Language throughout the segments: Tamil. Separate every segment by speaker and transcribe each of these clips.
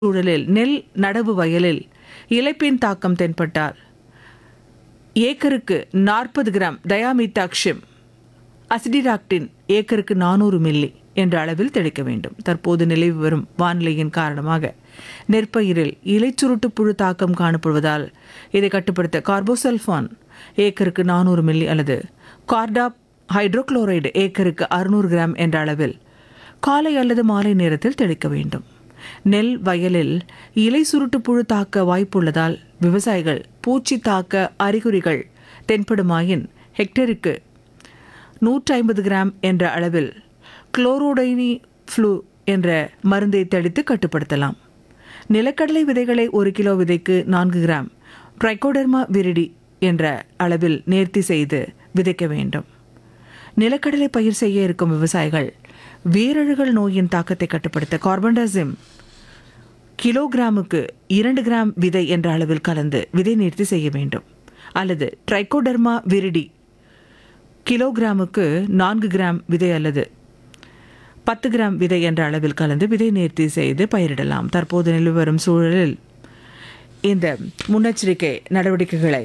Speaker 1: சூழலில் நெல் நடவு வயலில் இலைப்பின் தாக்கம் தென்பட்டால் ஏக்கருக்கு நாற்பது கிராம் தயாமித்தாக்ஷிம் அசிடிராக்டின் ஏக்கருக்கு நானூறு மில்லி என்ற அளவில் தெளிக்க வேண்டும் தற்போது நிலவி வரும் வானிலையின் காரணமாக நெற்பயிரில் இலைச்சுருட்டு புழு தாக்கம் காணப்படுவதால் இதை கட்டுப்படுத்த கார்போசல்ஃபான் ஏக்கருக்கு நானூறு மில்லி அல்லது கார்டாப் ஹைட்ரோகுளோரைடு ஏக்கருக்கு அறுநூறு கிராம் என்ற அளவில் காலை அல்லது மாலை நேரத்தில் தெளிக்க வேண்டும் நெல் வயலில் இலை சுருட்டு புழு தாக்க வாய்ப்புள்ளதால் விவசாயிகள் பூச்சி தாக்க அறிகுறிகள் தென்படுமாயின் ஹெக்டேருக்கு நூற்றி ஐம்பது கிராம் என்ற அளவில் குளோரோடைனி ஃப்ளூ என்ற மருந்தை தெளித்து கட்டுப்படுத்தலாம் நிலக்கடலை விதைகளை ஒரு கிலோ விதைக்கு நான்கு கிராம் ட்ரைகோடர்மா விரிடி என்ற அளவில் நேர்த்தி செய்து விதைக்க வேண்டும் நிலக்கடலை பயிர் செய்ய இருக்கும் விவசாயிகள் வேரழுகல் நோயின் தாக்கத்தை கட்டுப்படுத்த கார்பன்டாசிம் கிலோகிராமுக்கு இரண்டு கிராம் விதை என்ற அளவில் கலந்து விதை நேர்த்தி செய்ய வேண்டும் அல்லது ட்ரைகோடர்மா விரிடி கிலோகிராமுக்கு நான்கு கிராம் விதை அல்லது பத்து கிராம் விதை என்ற அளவில் கலந்து விதை நேர்த்தி செய்து பயிரிடலாம் தற்போது நிலவி வரும் சூழலில் இந்த முன்னெச்சரிக்கை நடவடிக்கைகளை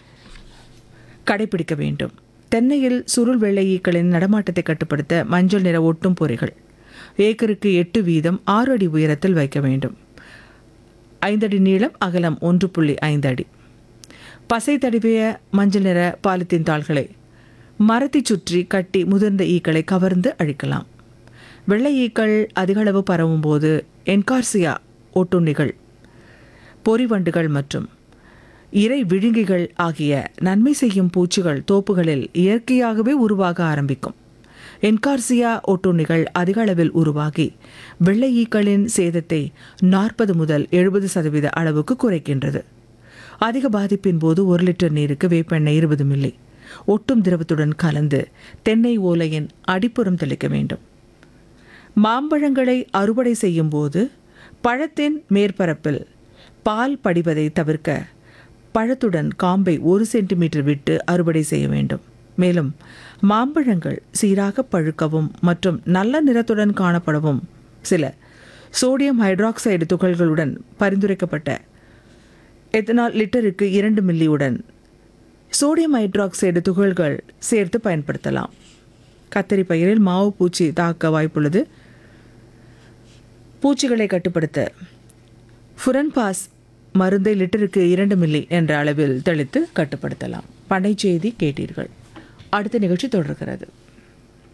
Speaker 1: கடைபிடிக்க வேண்டும் தென்னையில் சுருள் வெள்ளை ஈக்களின் நடமாட்டத்தை கட்டுப்படுத்த மஞ்சள் நிற ஒட்டும் பொறிகள் ஏக்கருக்கு எட்டு வீதம் ஆறு அடி உயரத்தில் வைக்க வேண்டும் ஐந்தடி நீளம் அகலம் ஒன்று புள்ளி ஐந்து அடி பசை தடவிய மஞ்சள் நிற பாலித்தீன் தாள்களை மரத்தை சுற்றி கட்டி முதிர்ந்த ஈக்களை கவர்ந்து அழிக்கலாம் வெள்ளை ஈக்கள் அதிகளவு பரவும் போது என்கார்சியா ஒட்டுண்ணிகள் பொறிவண்டுகள் மற்றும் இறை விழுங்கிகள் ஆகிய நன்மை செய்யும் பூச்சிகள் தோப்புகளில் இயற்கையாகவே உருவாக ஆரம்பிக்கும் என்கார்சியா ஒட்டுண்ணிகள் அதிக அளவில் உருவாகி வெள்ளை ஈக்களின் சேதத்தை நாற்பது முதல் எழுபது சதவீத அளவுக்கு குறைக்கின்றது அதிக பாதிப்பின் போது ஒரு லிட்டர் நீருக்கு வேப்பெண்ணெய் இருபது மில்லி ஒட்டும் திரவத்துடன் கலந்து தென்னை ஓலையின் அடிப்புறம் தெளிக்க வேண்டும் மாம்பழங்களை அறுவடை செய்யும் போது பழத்தின் மேற்பரப்பில் பால் படிவதை தவிர்க்க பழத்துடன் காம்பை ஒரு சென்டிமீட்டர் விட்டு அறுவடை செய்ய வேண்டும் மேலும் மாம்பழங்கள் சீராக பழுக்கவும் மற்றும் நல்ல நிறத்துடன் காணப்படவும் சில சோடியம் ஹைட்ராக்சைடு துகள்களுடன் பரிந்துரைக்கப்பட்ட எத்தனால் லிட்டருக்கு இரண்டு மில்லியுடன் சோடியம் ஹைட்ராக்சைடு துகள்கள் சேர்த்து பயன்படுத்தலாம் கத்தரி பயிரில் மாவு பூச்சி தாக்க வாய்ப்புள்ளது பூச்சிகளை கட்டுப்படுத்த ஃபுரன்பாஸ் மருந்தை லிட்டருக்கு இரண்டு மில்லி என்ற அளவில் தெளித்து கட்டுப்படுத்தலாம் பண்ணை செய்தி கேட்டீர்கள் அடுத்த நிகழ்ச்சி தொடர்கிறது